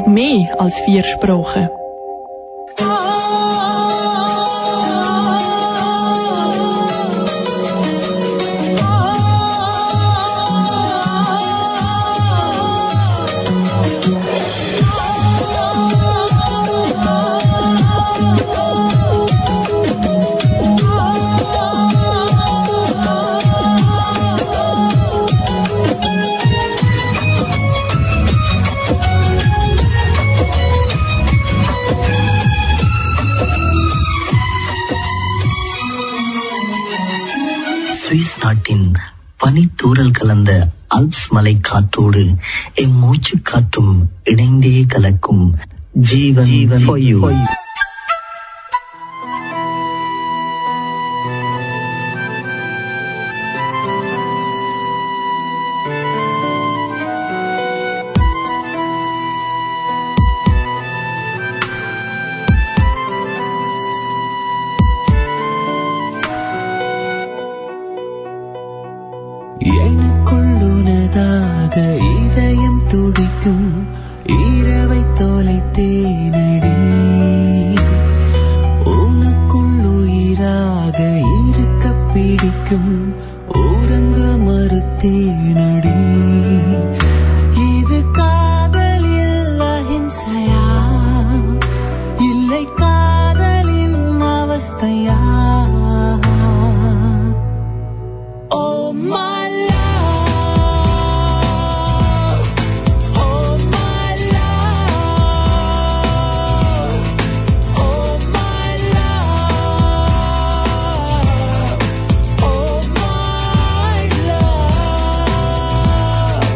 sind mehr als vier Sprachen. Swiss நாட்டின் பனித்தூறல் கலந்த அல்ப்ஸ் மலை காற்றோடு எம் மூச்சு காற்றும் இணைந்தே கலக்கும் ஜீவன் ஜீவன் for you. எனக்குள்ளுனதாக இதயம் துடிக்கும் இரவை தொலைத்தேனடி உனக்குள்ளுயிராக இருக்க பிடிக்கும் உறங்க மறுத்தேனடி இது காதலில் அஹிம்சையா இல்லை காதலின் அவஸ்தையா Oh my love, oh my love, oh my love, oh my love.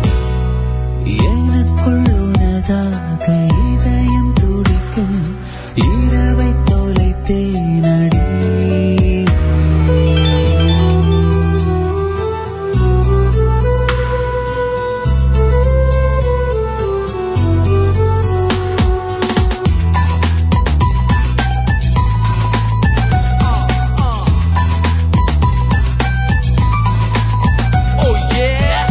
எனக்குள் உனதாக இதயம் துடிக்கும் இரவை தொலைத்தேனடி Oh yeah.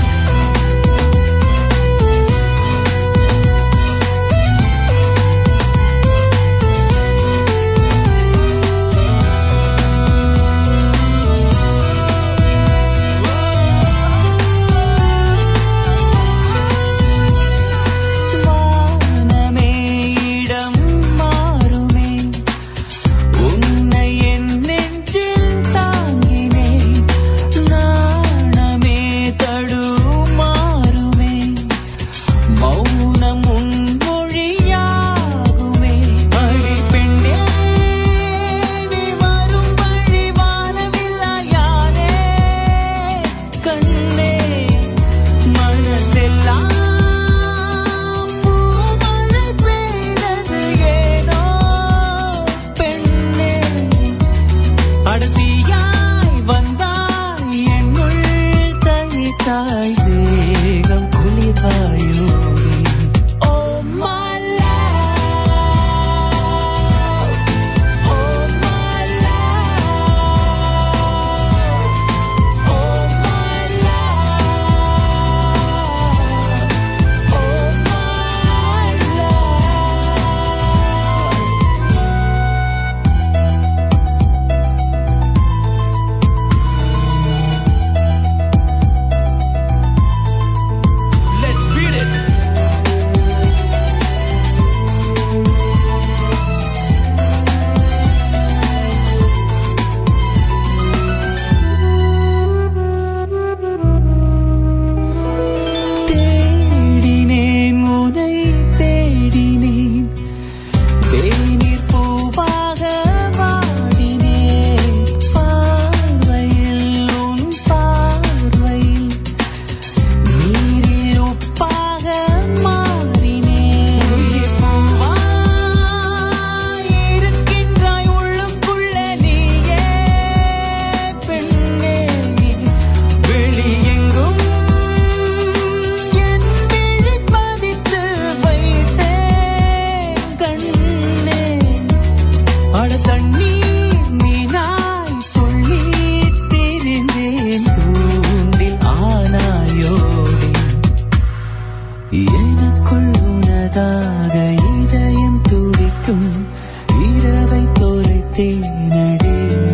தொலைத்தேனடி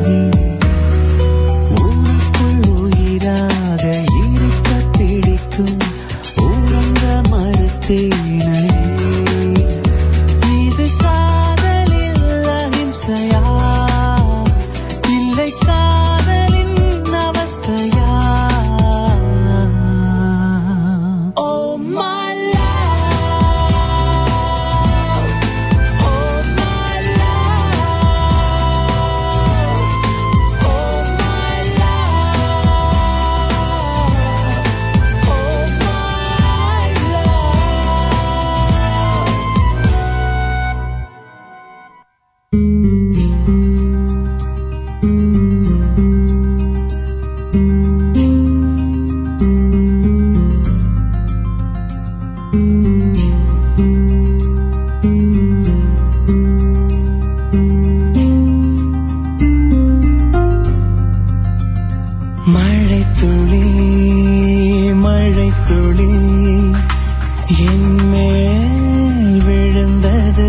உனக்குள் உயிராக இருக்க பிடிக்கும் உறங்க மறுத்தேனடி இது காதலில் அஹிம்சையா இல்லை காதலின் அவஸ்தையா Oh my love Oh my love Oh my love Oh my love மழை துளி மழை துளி என் மேல் விழுந்தது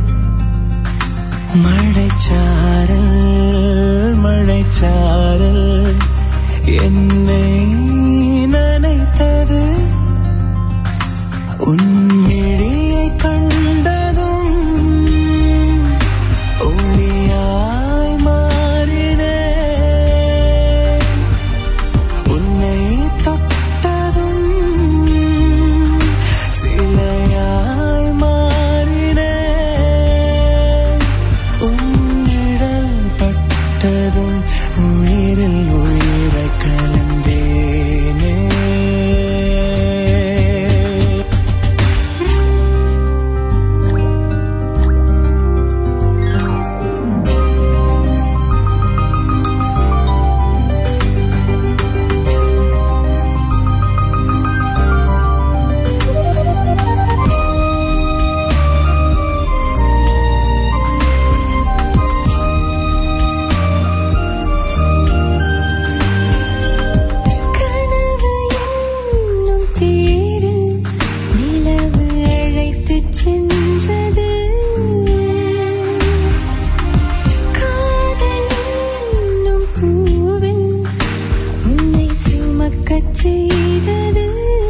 மழைச்சாரல் மழைச்சாரல் என்னை நனைத்தது உன் விழியை கண்டதும் ஒளியாய் மாறினேன் உன்னை தொட்டதும் சிலையாய் மாறினேன் உன்னிடல் பட்டதும் உயிரில் உயிரை கலந்தேனே கனவு என்னும் தேரில் நிலவு அழைத்துச் சென்றது காதல் என்னும் பூவில் உன்னை சுமக்கச் செய்தது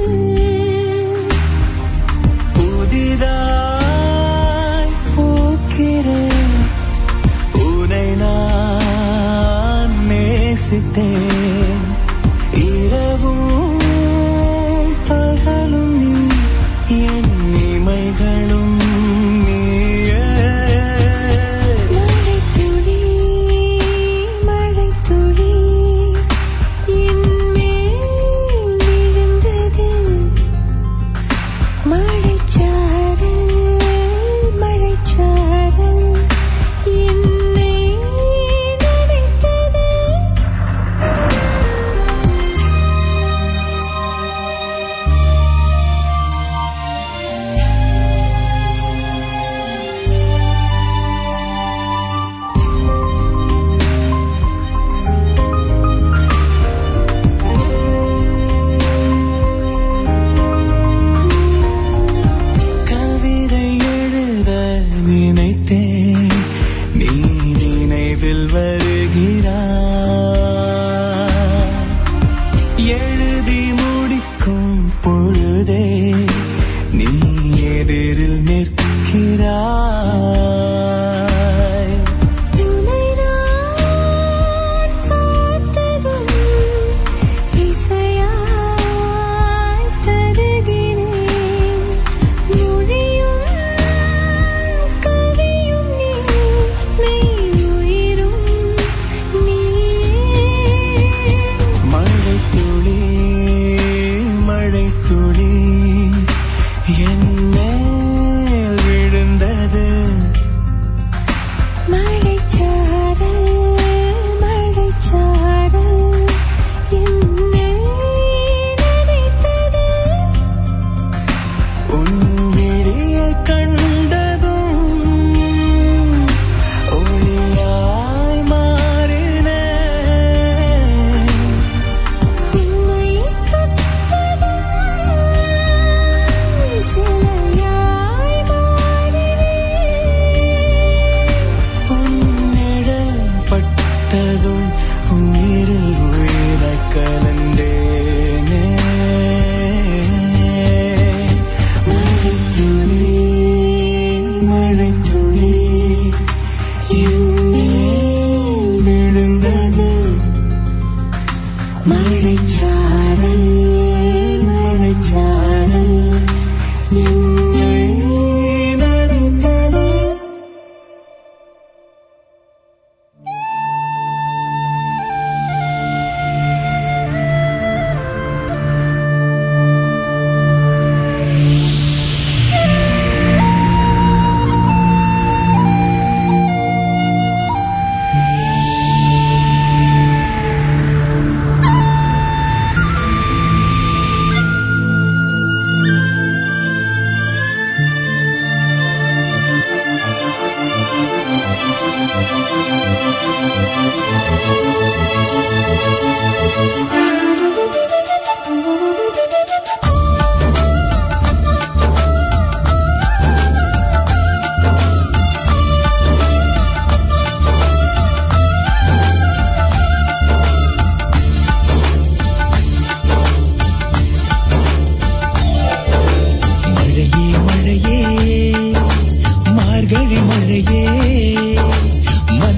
புதிதாய் பூக்கிறேன் உனை நான் நேசித்தேன் இரவும் பகலும் நீ என் இமைகளும் நீயே மழைத்துளி மழைத்துளி என் மேல் விழுந்தது மழைச்சாரல் மழைச்சாரல் என்னை நனைத்தது கவிதை எழுத நினைத்தேன் நீ நினைவில் வருகிறாய் எழுதி முடிக்கும் பொழுதே நீ எதிரில் நிற்கிறாய் உன்னை நான் பார்த்ததும் இசையாய் தருகிறேன் மொழியும் கவியும் நீ மெய் உயிரும் நீயே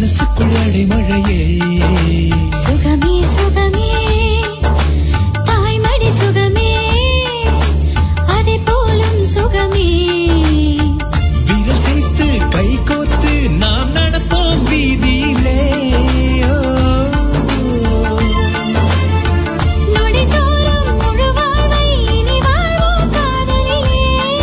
மனசுக்குள் அடைமழையே சுகமே சுகமே தாய்மடி சுகமே அதை போலும் சுகமே விரல் சேர்த்து கை கோத்து நாம் நடப்போம் வீதியிலே ஓ. நொடிதோறும் முழு வாழ்வை இனி வாழ்வோம் காதலிலே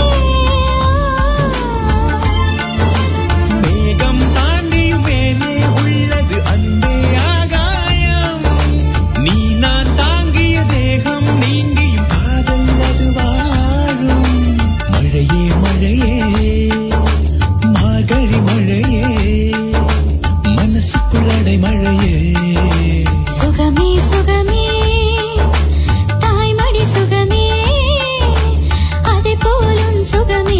மேகம் தாண்டியும் மேலே உள்ளது அன்பே ஆகாயம் நீ நான் தாங்கிய தேகம் நீங்கியும் காதல் அது வாழும் மழையே மழையே மார்கழி மழையே மனசுக்குள் அடை மழையே சுகமே சுகமே தாய்மடி சுகமே அதை போலும் சுகமே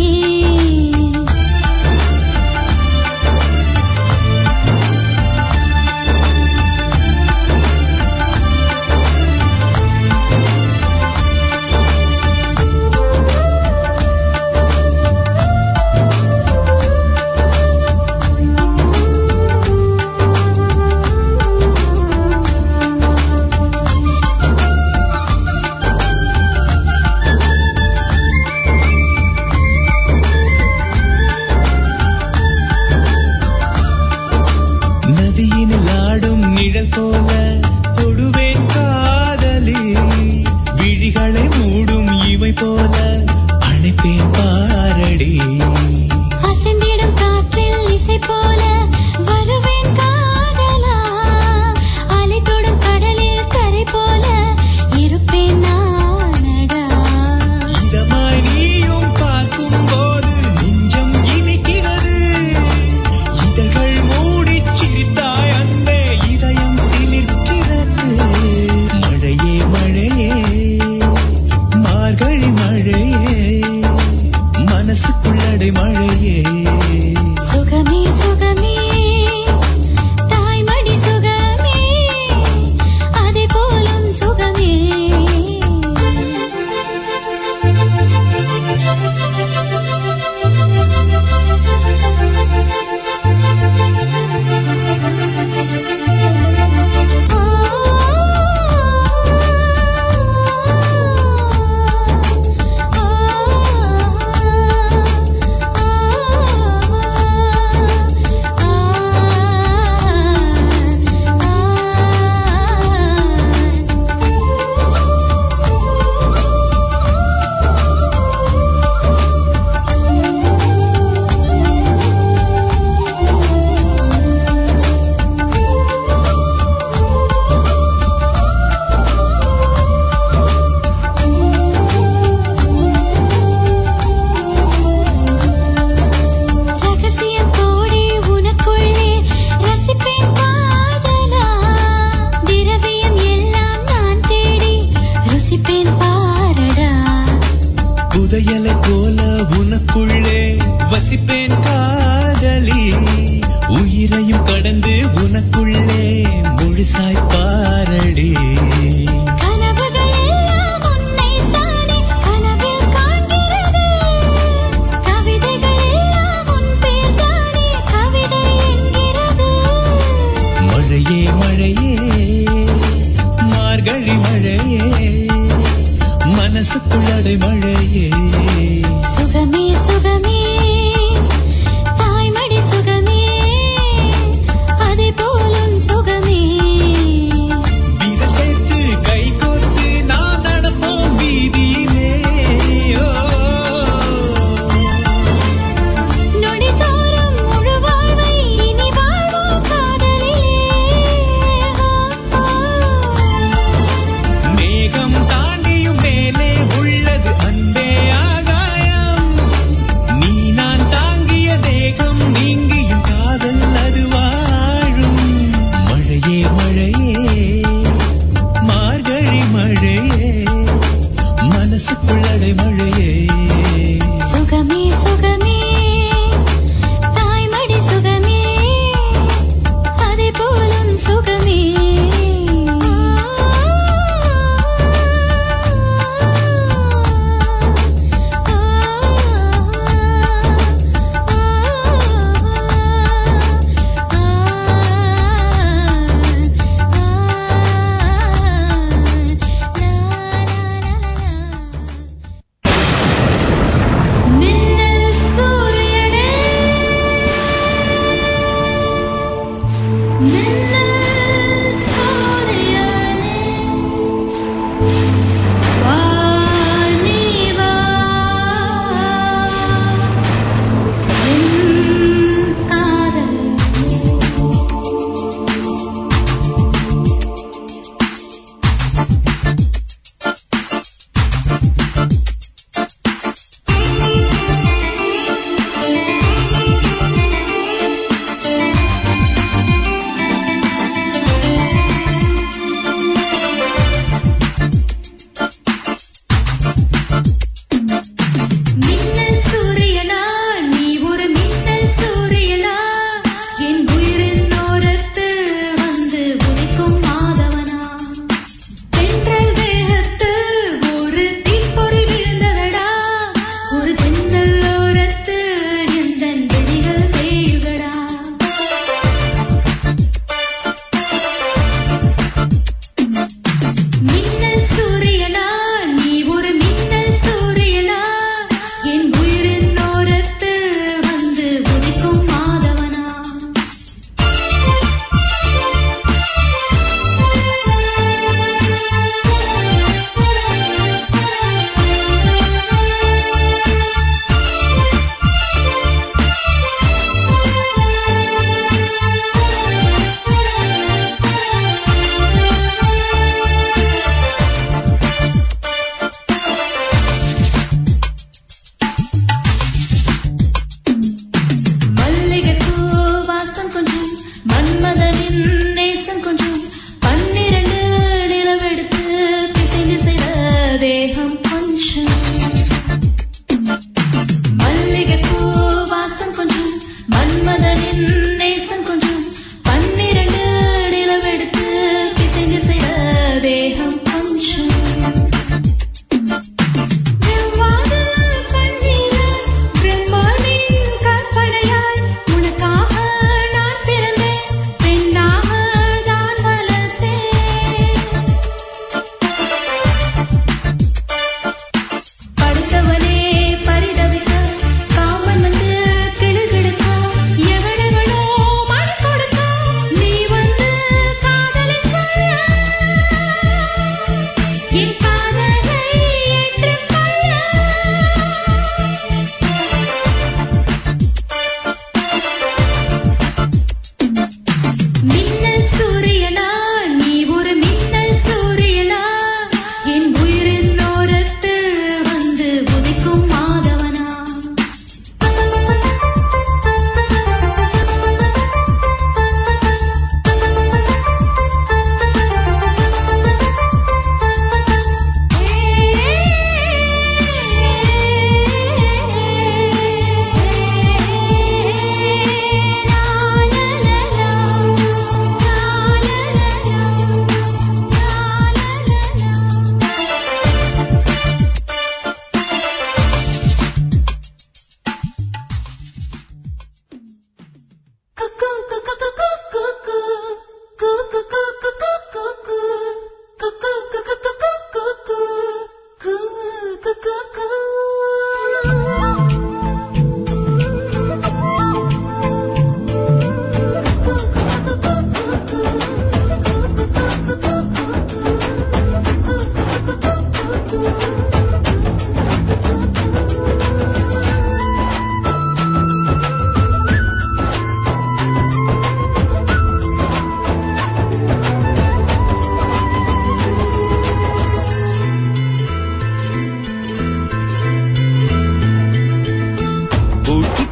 நதியினில் ஆடும் நிழல் போல தொடுவேன் காதலி விழிகளை மூடும் இவை போல அழைப்பேன் பாரடி அசைந்திடும் காற்றில் இசை போல வருவேன் காதலா அலை தொடும் கடலில் கரை போல இருப்பேன் நானடா இதமாய் நீயும் பார்க்கும் போது நெஞ்சம் இனிக்கிறது இதழ்கள் மூடிச் சிரித்தாய் அன்பே இதயம் சிலிர்க்கிறது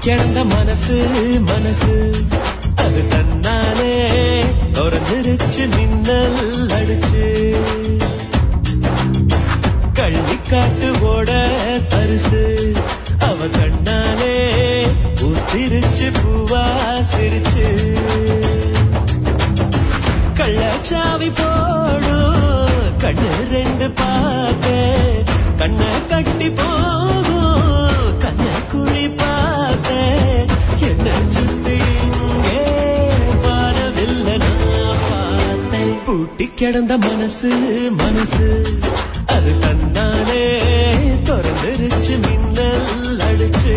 கிடந்த மனசு மனசு அது தன்னாலே திறந்துருச்சு மின்னல் அடிச்சு கள்ளிக்காட்டு ஓட தரிசு அவ கண்ணாலே ஊத்திருச்சு பூவா சிரிச்சு கள்ளச்சாவி போடும் கண்ணு ரெண்டு பார்க்க கண்ண கட்டி போகும் கண்ண குழி பார்க்க என்ன சுத்தி இங்கே வரவில்லை நான் பார்த்தேன் பூட்டி கிடந்த மனசு மனசு அது தன்னாலே திறந்துருச்சு மின்னல் அடிச்சு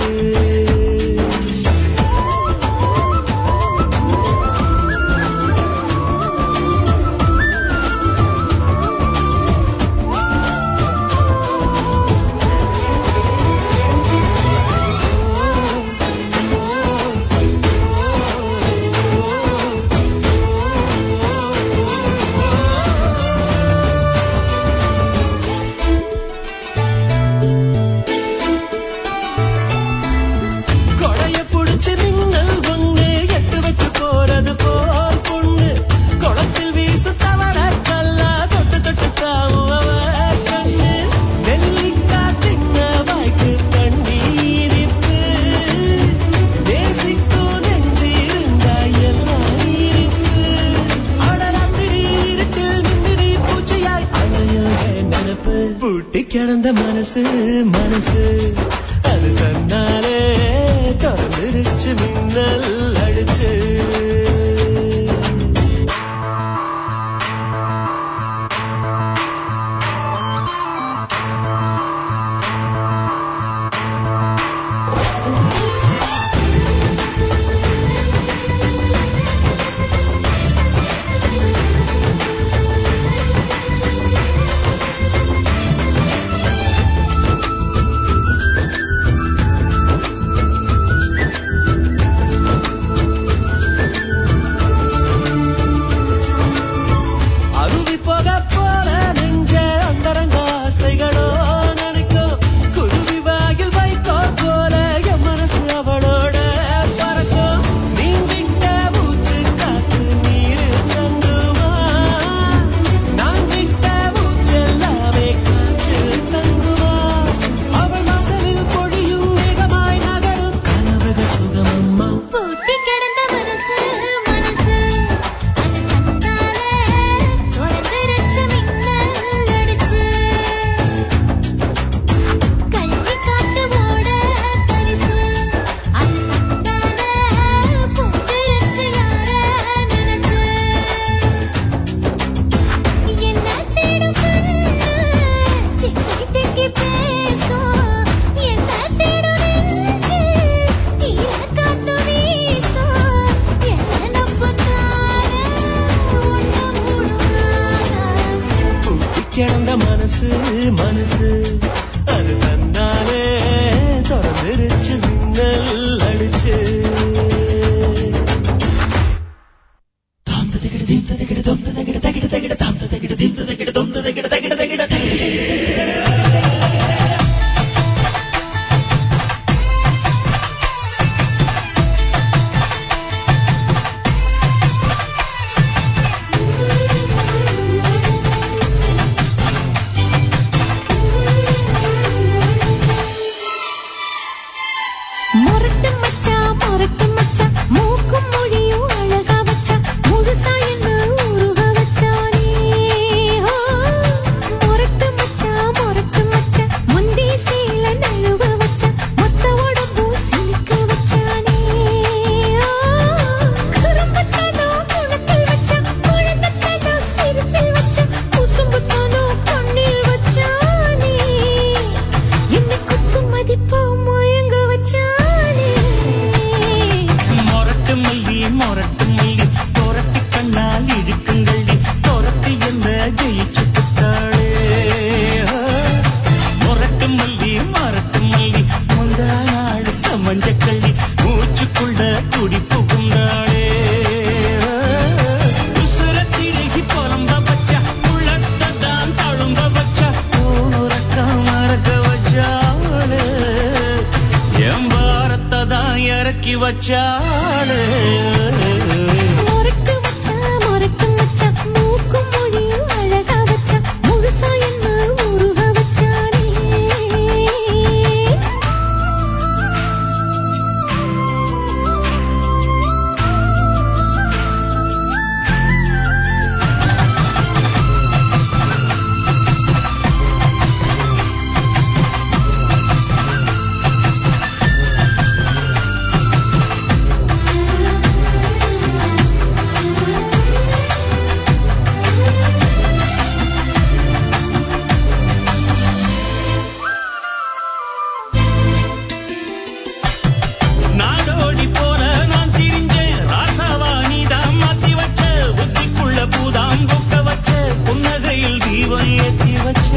கொடைய புடிச்சு மின்னல் ஒண்ணு எட்டு வச்சு போறது போல் பொண்ணு குளத்தில் வீசு தவற கல்லா தொட்டு தொட்டு தாவும் அவ கண்ணு நெல்லிக்கா தின்ன வாய்க்கு தண்ணீரிப்பு நேசிக்கும் நெஞ்சு இருந்தா எல்லாம் இருப்பு அடராத்திரி இருட்டில் மின்மினி பூச்சியாய் அலையோ என் நினப்பு பூட்டி கிடந்த மனசு மனசு அது தன்னாலே திறந்துருச்சு மின்னல் அடிச்சு அருவி போக போற நெஞ்ச அந்தரங்க ஆசைகளோ நினைக்கும் குருவி வாயில் வைக்கோ போல என் மனசு அவளோட பறக்கும் நீங்கிட்ட மூச்சு காத்து நீரு தங்குமா நான் விட்ட மூச்செல்லாமே காற்று தங்குமா அவள் வாசலில் பொழியும் மேகமாய் நகரும் கனவுகள் சுகமம்மா பூட்டி கிடந்த மனசு மனசு அது தன்னாலே திறந்துருச்சு மின்னல் அடிச்சு கல்வி காட்டு ஓட பரிசு அது தன்னாலே பூத்திருச்சு யார நினைச்சு என்ன தேடும் கண்ணு திக்கி திக்கி பேசும் என்ன தேடும் நெஞ்சு ஈரக்காத்து வீசும் என்ன நம்புனாரே உன்னை மூடுறாராசு பூட்டி கிடந்த மனசு மனசு அது தன்னாலே திறந்துருச்சு மின்னல் அடிச்சு முரட்டு மச்சான் முரட்டு மச்சான் மூக்கும் மொழியும் அழகா வச்சா முழுசா என்ன உருக வச்சாளு முரட்டு மச்சான் முரட்டு மச்சான் மூக்கும் மொழியும் அழகா வச்சான் முழுசா என்ன உருக வச்சானே நாடோடி போல நான் திரிஞ்சேன் ராசாவா நீதான் மாத்தி வச்ச புத்திக்குள்ள பூதாம் கொக்க வச்ச புன்னகையில் தீபம் ஏத்தி வச்ச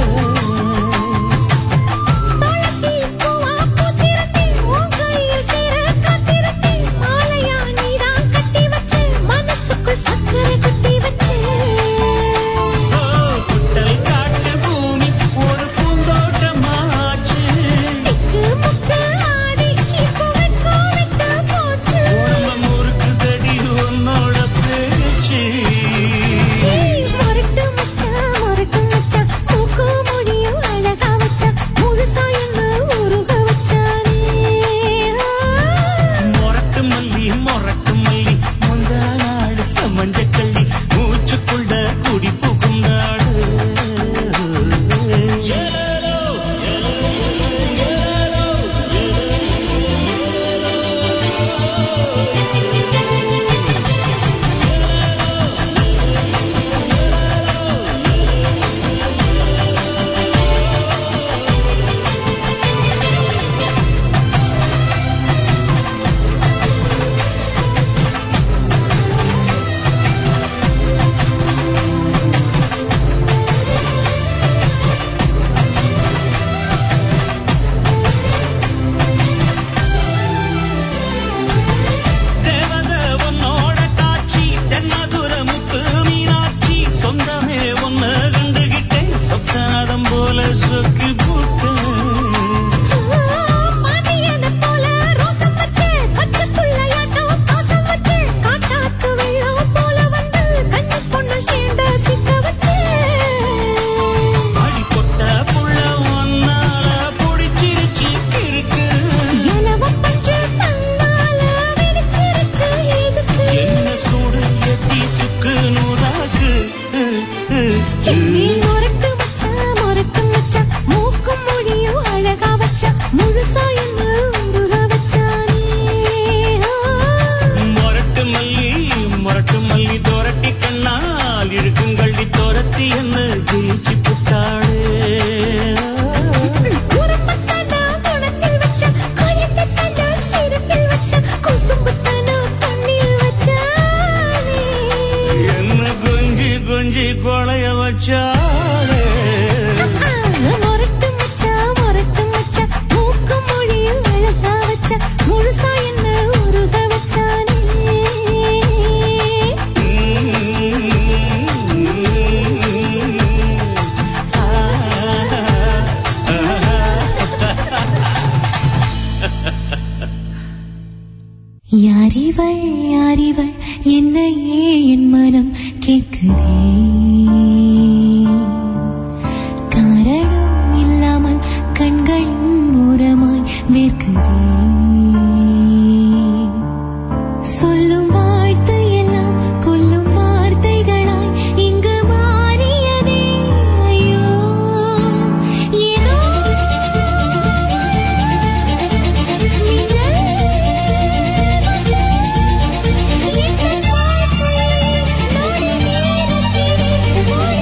துளசி பூவா பூத்திருத்தி உன் கையில் சேர காத்திருத்தி மாலையா நீதான் கட்டி வச்சு மனசுக்குள் சக்கரை கட்டி வச்சு ஓ, புட்டல் காட்டு பூமி ஒரு பூந்தோட்டமாச்சு திக்கு முக்கு ஆடி இப்போ வெட்கோ விட்டு போச்சு உடம்ப முறுக்கு தடி உன்னோட பேச்சு முரட்டு மச்சான் முரட்டு மச்சான் மூக்கு மொழியும் அழகா வச்சான் முழுசா என்ன உருக வச்சானே மொரட்டு மல்லி மொரட்டு மல்லி முந்தா நாடு சமஞ்ச கள்ளி மூச்சுக்குள்ள குடி புகுந்தாடு தேவத உன்னோட காட்சி தென்னாதுர முத்து மீனாட்சி சொந்தமே ஒன்னு கண்டுகிட்டேன் சொப்தாதம் போல சொக்கி போட்டேன் பாண்டியனை போல ரோசம் வச்சு பச்சை புள்ளையாட்டம் பாசம் வச்சு காட்டாத்து வெள்ளம் போல வந்து கண்ணு பொண்ணு ஏண்ட சிக்க வச்சு அடி கொட்ட புள்ள ஒன்னால புடிச்சிருச்சு கிறுக்கு இலவம் பஞ்சு தன்னால வெடிச்சிருச்சு எதுக்கு என்ன சூடு எத்தி சுக்கு நூறாக்கு நீ முரட்டு மச்சான் முரட்டு மச்சான் மூக்கும் மொழியும் அழகா வச்சான் முழுசா என்ன உருக வச்சானே மொரட்டு மல்லி மொரட்டு மல்லி தோரட்டி கண்ணால் இழுக்குங்கள்ளி தோரத்தி என்ன ஜெயிச்சு புட்டாளே உரப்பத்தனா குணத்தில் வச்ச கழுத்தத்தனா சிரத்தில் வச்ச குசும்புத்தனா கண்ணில் வச்சானே என்ன கொஞ்சி கொஞ்சி கொலைய வச்சாளே முரட்டு மச்சான் முரட்டு மச்சான் மூக்கு மொழியும் அழகா வச்ச முழுசா என்ன உருக வச்சானே யாரிவள் யாரிவள் என்னையே என் மனம் கேட்குதே காரணம் இல்லாமல் கண்கள் ஓரமாய் வேர்க்குதே சொல்லும் வார்த்தை எல்லாம் கொல்லும் வார்த்தைகளாய் இங்கு மாறியதே ஐயோ ஏனோ மின்னல் இந்த வாழ்க்கை நொடி நேரத்தில்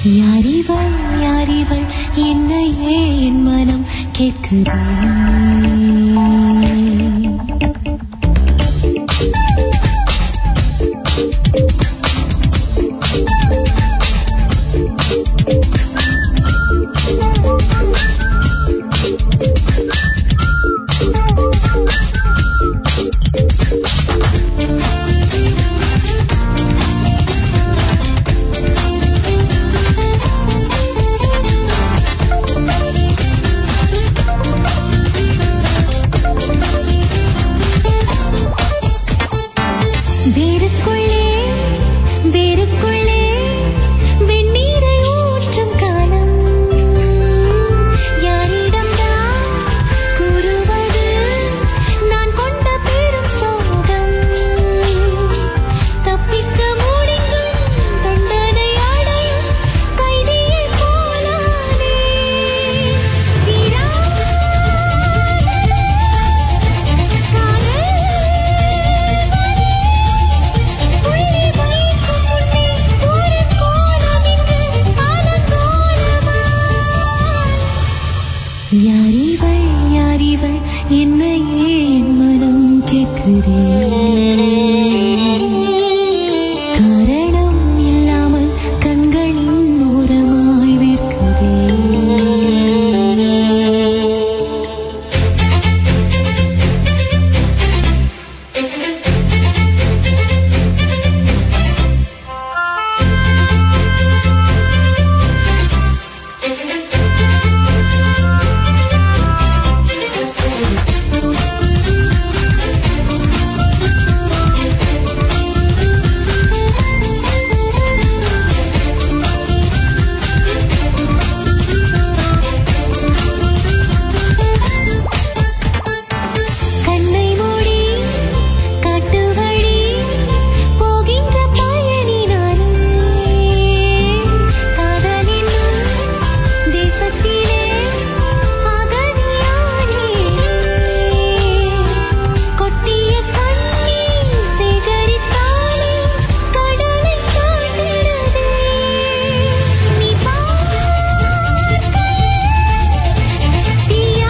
யாரிவள் யாரிவள் என்னையே என் மனம் கேட்குதே வேருக்குள்ளே வேருக்குள்ளே வெந்நீரை ஊற்றும் காலம் யாரிடம்தான் கூறுவது நான் கொண்ட பெரும் சோகம் தப்பிக்க முடிந்தும் தண்டனை அடையும் கைதியைப் போலானே தீராத காதல் உயிரை வைக்கும் முன்னே ஒரு கோலம் இங்கு அலங்கோலமாய் யாரிவள் யாரிவள் என்னையே என் மனம் கேட்குதே காரணம் இல்லாமல் கண்களின் ஓரமாய் விற்குதே கண்ணை மூடி காட்டு வழி போகின்ற பயணி நானே காதலின் தேசத்திலே அகதியானே கொட்டிய கண்ணீர் சேகரித்தாலே கடலை தாண்டிடுதே நீ பார்க்க தீயா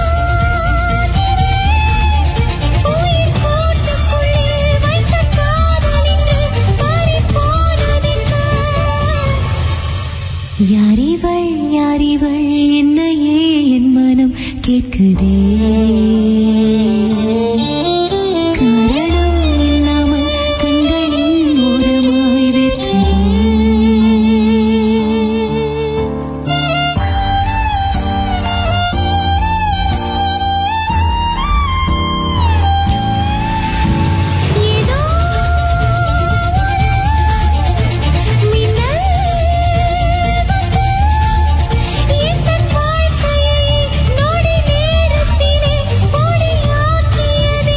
உயிர் கூட்டுக்குள்ளே வைத்த காதல் இன்று மாறிப் போனதென்ன? யாரிவள் யாரிவள் என்னையே என் மனம் கேட்குதே காரணம் இல்லாமல் கண்களின் ஓரமாய் விற்குதே ஏதோ மின்னல் என் வாழ்க்கையை நொடி நேரத்திலே பொடியாக்கியதே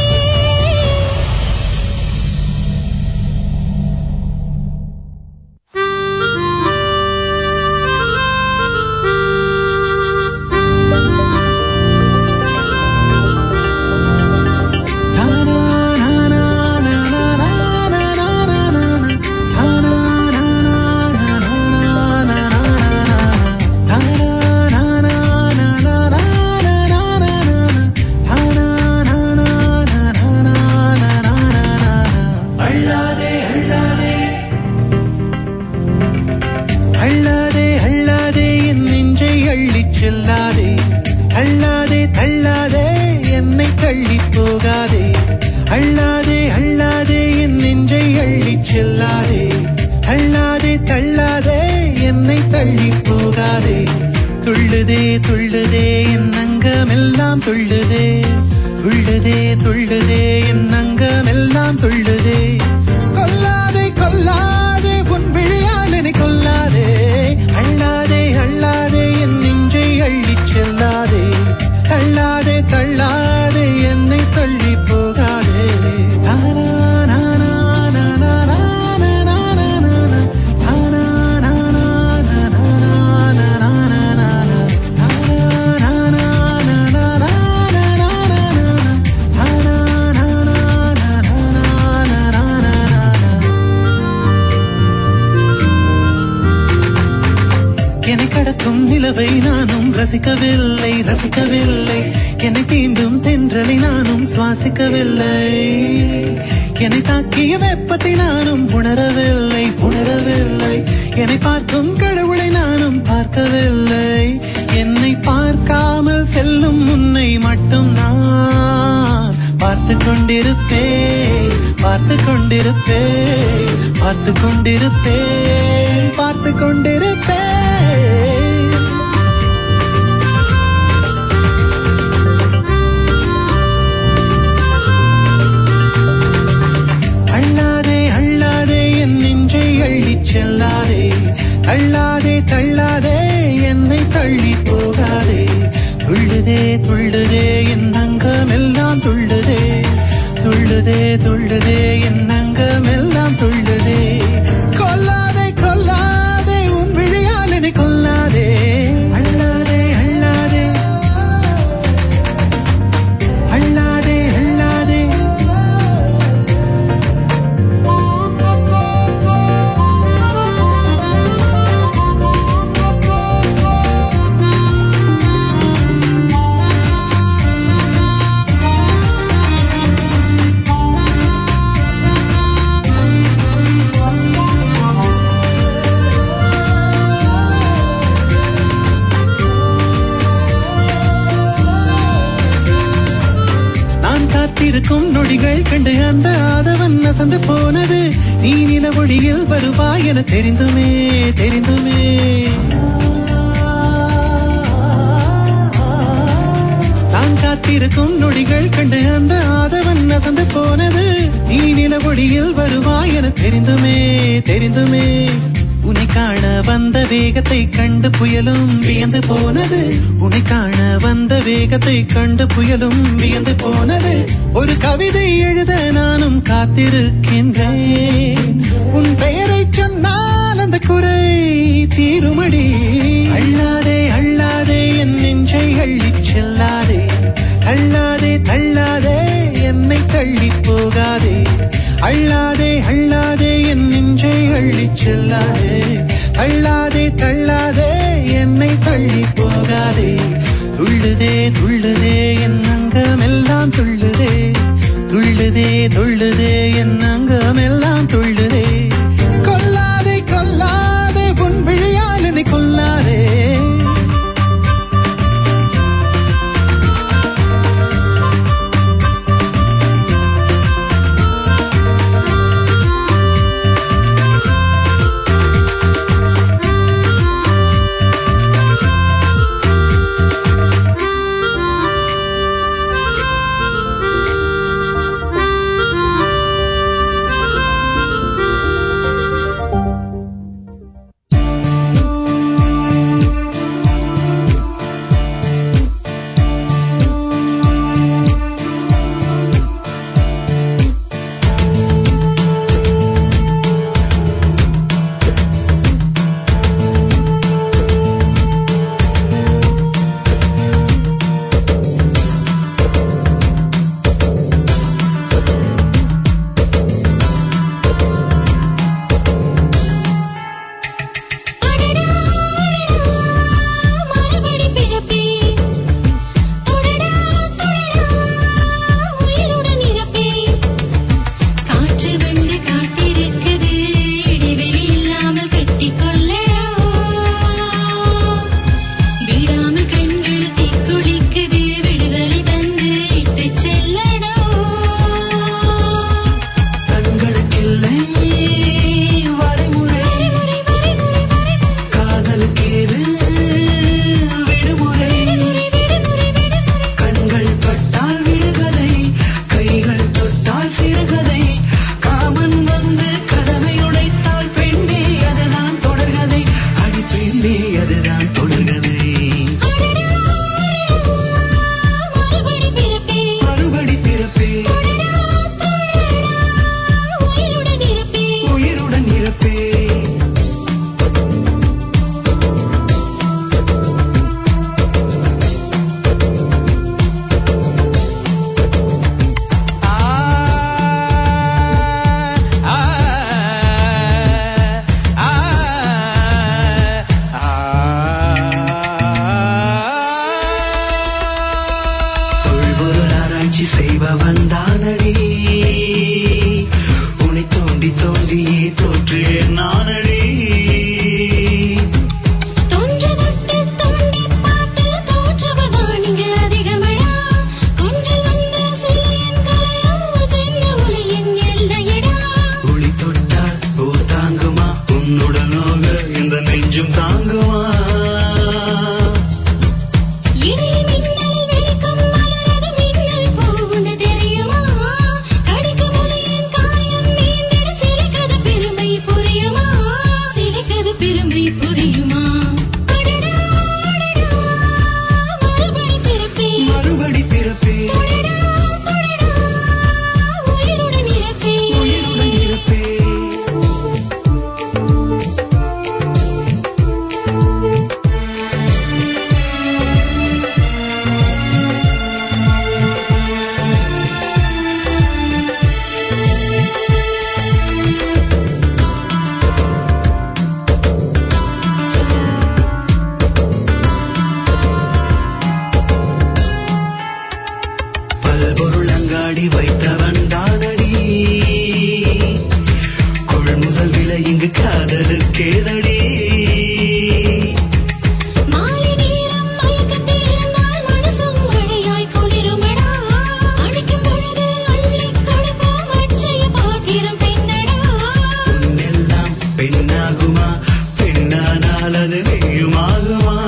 அள்ளாதே அள்ளாதே அள்ளாதே அள்ளாதே என் நெஞ்சை அள்ளிச் செல்லாதே அள்ளாதே தள்ளாதே என்னை தள்ளிப் போகாதே அள்ளாதே அள்ளாதே என் நெஞ்சை அள்ளிச் செல்லாதே அள்ளாதே தள்ளாதே என்னை தள்ளிப் போகாதே துள்ளுதே துள்ளுதே என் அங்கமெல்லாம் துள்ளுதே துள்ளுதே துள்ளுதே என் அங்கமெல்லாம் துள்ளுதே கொல்லாதே கொல்லாதே உன் விழியால் என்னை கொல்லாதே அள்ளாதே அள்ளாதே என் நெஞ்சை அள்ளிச் செல்லாதே தள்ளாதே தள்ளாதே என்னை தள்ளி போகாதே தானா, நானா, நானா, நானா, நானா, நானா. தானா, நானா, நானா, நானா, நானா, நானா. தானா, நானா, நானா, நானா, நானா, நானா. தானா, நானா, நானா, நானா, என்னை கடக்கும் நிலவை நானும் ரசிக்கவில்லை ரசிக்கவில்லை என்னை தீண்டும் தென்றலை நானும் சுவாசிக்கவில்லை என்னை தாக்கிய வெப்பத்தை நானும் உணரவில்லை உணரவில்லை என்னை பார்க்கும் கடவுளை நானும் பார்க்கவில்லை என்னை பார்க்காமல் செல்லும் உன்னை மட்டும் நான் பார்த்து கொண்டிருப்பேன் பார்த்து கொண்டிருப்பேன் பார்த்து கொண்டிருப்பேன் பார்த்து கொண்டிருப்பேன் அள்ளாதே அள்ளாதே என் நெஞ்சை அள்ளிச் செல்லாதே தள்ளாதே தள்ளாதே என்னை தள்ளி போகாதே துள்ளுதே துள்ளுதே என் அங்கமெல்லாம் துள்ளுதே துள்ளுதே துள்ளுதே என் அங்கமெல்லாம் துள்ளுதே கொல்லாதே கொல்லாதே உன் விழியால் என்னை கொல்லாதே அள்ளாதே அள்ளாதே அள்ளாதே அள்ளாதே நான் காத்திருக்கும் நொடிகள் கண்டு அந்த ஆதவன் அசந்து போனது நீ நில ஒளியில் வருவாய் என தெரிந்துமே தெரிந்துமே நான் காத்திருக்கும் நொடிகள் கண்டு அந்த ஆதவன் அசந்து போனது நீ நில ஒளியில் வருவாய் என தெரிந்துமே தெரிந்துமே உன்னை காண வந்த வேகத்தை கண்டு புயலும் வியந்து போனது உன்னை காண வந்த வேகத்தை கண்டு புயலும் வியந்து போனது ஒரு கவிதை எழுத நானும் காத்திருக்கின்றேன் உன் பெயரை சொன்னால் அந்த குறை தீருமடி அள்ளாதே அள்ளாதே என் நெஞ்சை அள்ளிச் செல்லாதே தள்ளாதே தள்ளாதே என்னை தள்ளி போகாதே அள்ளாதே அள்ளாதே என் நெஞ்சை அள்ளிச் செல்லாதே தள்ளாதே தள்ளாதே என்னை தள்ளி போகாதே துள்ளுதே துள்ளுதே என் அங்கமெல்லாம் துள்ளுதே துள்ளுதே துள்ளுதே என் அங்கமெல்லாம் துள்ளுதே கொல்லாதே கொல்லாதே உன் விழியால் என்னை கொல்லாதே தாங்குமா இடி மின்னல் வெடிக்கும் மலரது மின்னல் பூவுண்டு தெரியுமா கடிக்கும் முனையின் காயம் மீண்டிட சிரிக்கது பெருமை புரியுமா சிரிக்கது பெருமை புரியுமா அடடா, அடடா, மறுபடி பிறப்பேன் மறுபடி பிறப்பே தொடடா, தொடடா, உயிருடன் இருப்பேன் உயிருடன் இருப்பே பல்பொருள் அங்காடி வைத்தவன் தானடி கொள்முதல் விலை இங்கு காதலுக்கேதடி மாலை நேரம் மயக்கத்தில் இருந்தால் மனசும் மழையாய் குளிருமடா அடிக்கும் பொழுது அள்ளிக் கொடுப்போம் அட்சய பாத்திரம் பெண்ணடா பொன்னெல்லாம் பெண்ணாகுமா பெண்ணானால் அது நீயுமாகுமா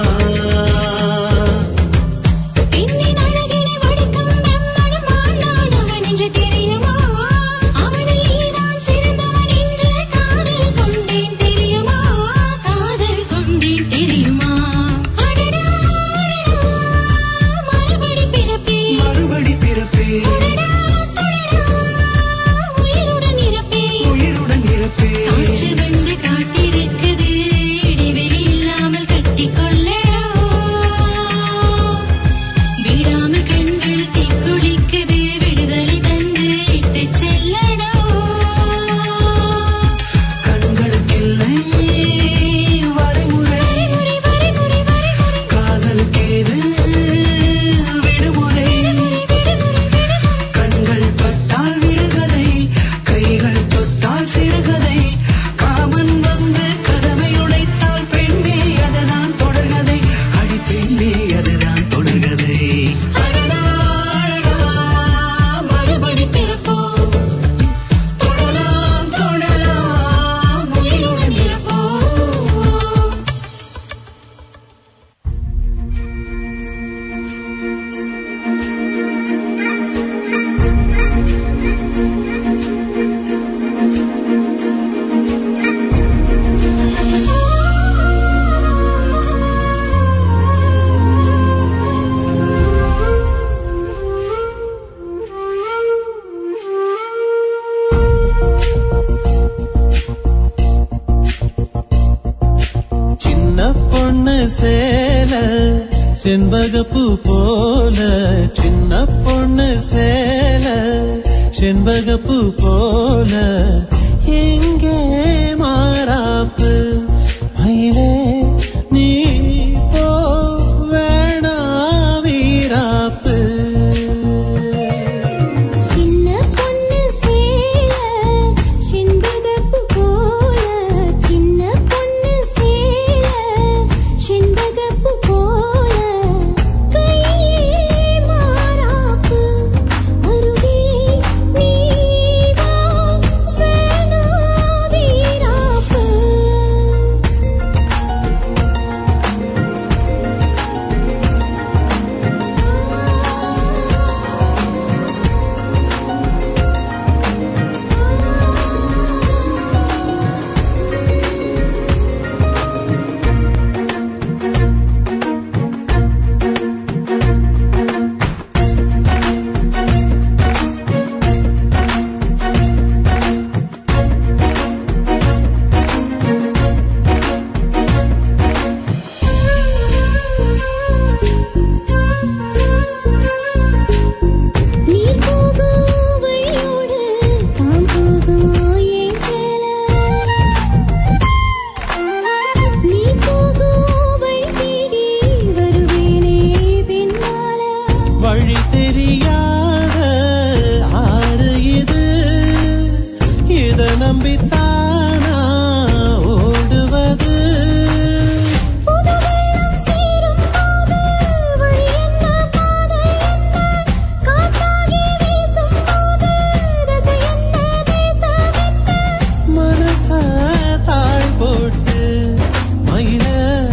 பெண்ணின் அழகினை வடிக்கும் பிரம்மனும் ஆண்டான் அவன் என்று தெரியுமா அவனில் நீதான் சிறந்தவன் என்று காதல் கொண்டேன் தெரியுமா காதல் கொண்டேன் தெரியுமா அடடா அடடா மறுபடி பிறப்பேன் மறுபடி பிறப்பே உயிருடன் இருப்பேன் உயிருடன் இருப்பே காற்று வந்து காத்திருக்குது இடைவெளி இல்லாமல் கட்டிக்கொள்ளடா விடாமல் கண்கள் தீக்குளிக்குது விடுதலை தந்து இட்டு செல்லடா கண்களுக்கில்லை வரைமுறை வரைமுறை வரைமுறை வரைமுறை காதலுக்கேது விடுமுறை கண்கள் பட்டால் விடுகதை கைகள் தொட்டால் சிறுகதை காமன் வந்து கதவை உடைத்தால் பெண்ணே அதுதான் தொடர்கதை அடி பெண்ணே அதுதான் தொடர்கதை அடடா, அடடா, மறுபடி பிறப்போம் தொடலாம் தொடலாம் உயிருடன் இருப்போம் சின்ன பொண்ணு சேல செண்பகப்பூ போல சின்ன பொண்ணு சேல செண்பகப்பூ போல எங்கே மாறாப்பு மயிலே நீ போ வேணா வீராப்பு சின்ன பொண்ணு சேல செண்பகப்பூ போல சின்ன பொண்ணு சேல செண்பகப்பூ போல கையே மாறாப்பு அருகே நீ வா வேணா வீராப்பு நீ போகும் வழியோடு தாம் போகும் என் செல்ல. நீ போகும் வழி தேடி வருவேனே பின்னால. வழி தெரியாத ஆறு இது இத நம்பித்தானா ஓடுவது புது வெள்ளம் சேரும் போது வழி என்ன பாதை என்ன காற்றாகி வீசும் போது திசை என்ன தேசம் என்ன மனச தாழ் போட்டு மயில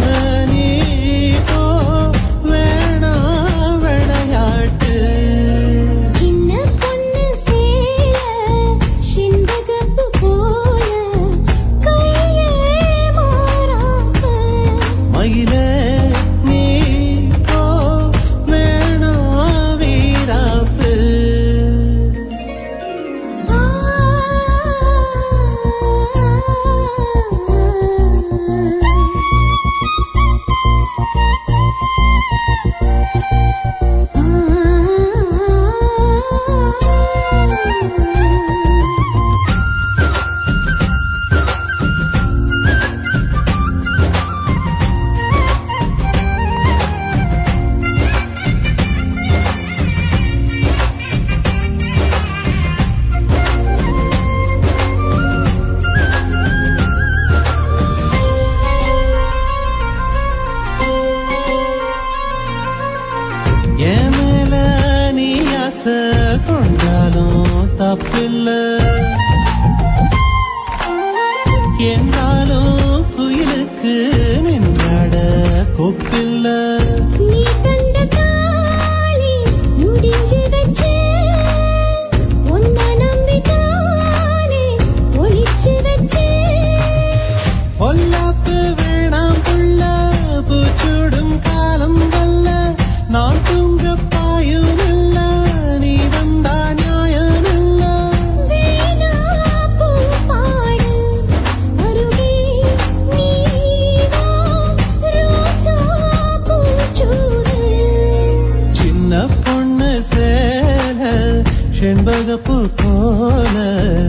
கொப்பில்ல நீ தந்த தாலி முடிஞ்சு வச்சு உன்னை நம்பித்தானே ஒளிச்சு வச்சு பொல்லாப்பு வேணாம் புள்ள பூச்சூடும் காலம் வல்ல நான் தூங்க பாயும் இல்ல நீ வந்தா நியாயம் இல்ல வீணா பூ பாடு அருகே நீவா ரோசா பூச்சூடு சின்ன பொண்ணு சேல செண்பகப்பூ போல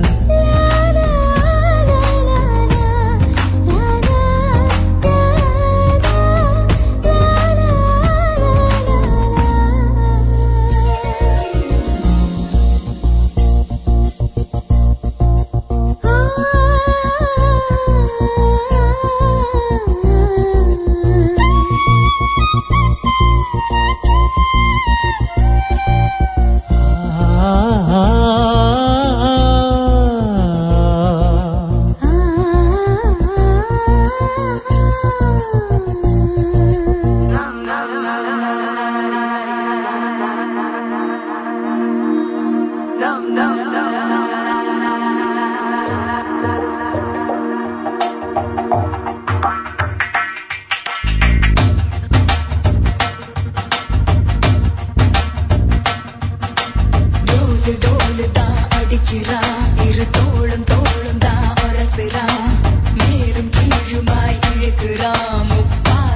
டோலு டோலு தான் அடிச்சிரா இரு தோளும் தோளும் தான் உரசுறா மேலும் கீழுமாய் இழுக்கிறா முப்பா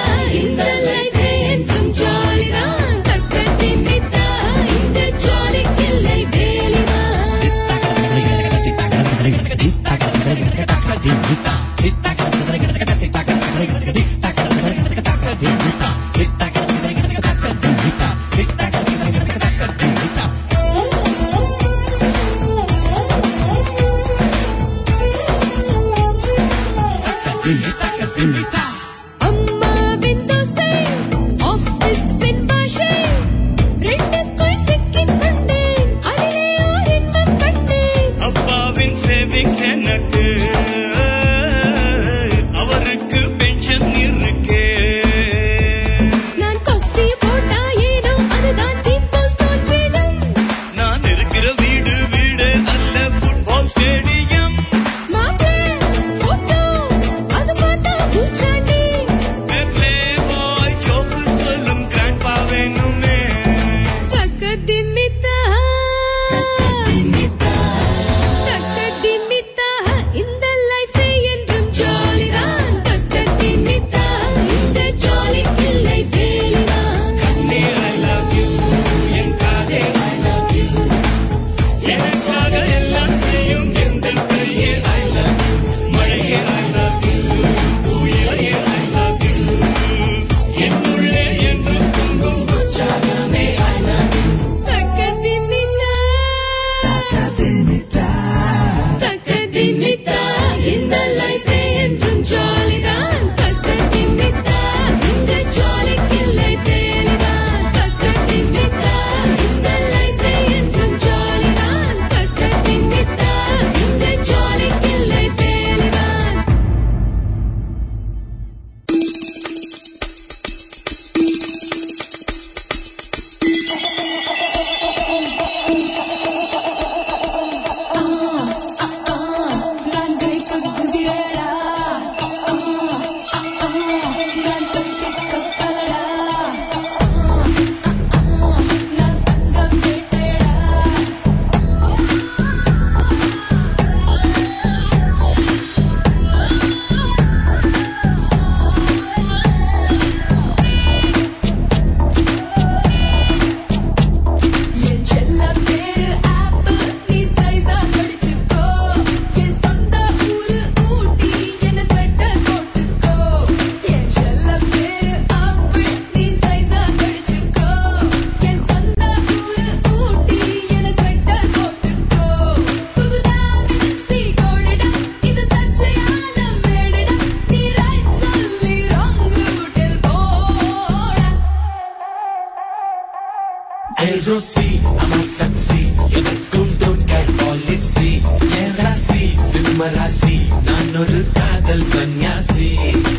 இந்த லைஃப் என்றும் ஜாலிதான் தக்க திமித்தா இந்த ஜாலிக்கில்லை வேலிதான் அம்மாவின் தோசை ஆபீஸின் பாஷை ரெண்டுக்குள் சிக்கிக் கொண்டேன் அதிலே ஓர் இன்பம் கண்டேன் அப்பாவின் சேவிங்ஸ் எனக்கு அவருக்கு பென்ஷன் இருக்கே நான் காஃபி போட்டா ஏனோ அதுதான் தீப்போல் தோன்றிடும் நான் இருக்கிற வீடு வீடு அல்ல ஃபுட்பால் ஸ்டேடியம் மாப்பிள்ளை போட்டோ அது பார்த்தா பூச்சாண்டி பிளே பாய் ஜோக்கு சொல்லும் கிராண்ட்பா வேணுமே தக்க திமித்தா தக்க திமித்தா இந்த லைஃப் என்றும் ஜாலிதான் தக்க திமித்தா இந்த ஜாலிக்கில்லை வேலிதான் I love you N Kadhe I love you எனக்காக எல்லாம் செய்யும் எந்த கையே I love you மழையே I love you உயிரையே I love you என்னுள்ளே என்றும் பொங்கும் உற்சாகமே I love you தக்க திமித்தா தக்க திமித்தா இந்த லைஃப் என்றும் ஜாலிதான் தக்க திமித்தா இந்த ஜாலிக்கில்லை வேலிதான் தக்க திமித்தா இந்த லைஃப் என்றும் ஜாலிதான் தக்க திமித்தா இந்த ஜாலிக்கில்லை வேலிதான் நான் கைக்கு குதிரடா நான் கட்டி கப்பலடா நான் தங்கம் வேட்டையடா என் செல்ல பேரு ஆப்பிள் நீ சைஸா கடிச்சுக்கோ என் சொந்த ஊரு ஊட்டி என்ன ஸ்வெட்டர் போட்டுக்கோ என் செல்ல பேரு ஆப்பிள் நீ சைஸா கடிச்சுக்கோ என் சொந்த ஊரு ஊட்டி என்ன ஸ்வெட்டர் போட்டுக்கோ புதுதா மிக்ஸி கோடடா இது சர்ச்சையான மேடடா நீ ரைட் சொல்லி ராங் ரூட்டில் போடா ஐரோசி அம்மா சக்சி எனக்கும் டோட்டல் பாலிசி என் ராசி சிம்ம ராசி நான் ஒரு காதல் சன்னியாசி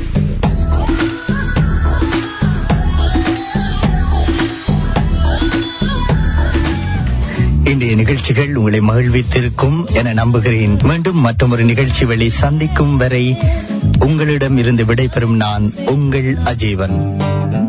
இன்றைய நிகழ்ச்சிகள் உங்களை மகிழ்வித்திருக்கும் என நம்புகிறேன் மீண்டும் மற்றொரு நிகழ்ச்சி வழி சந்திக்கும் வரை உங்களிடம் இருந்து விடைபெறும் நான் உங்கள் அஜீவன்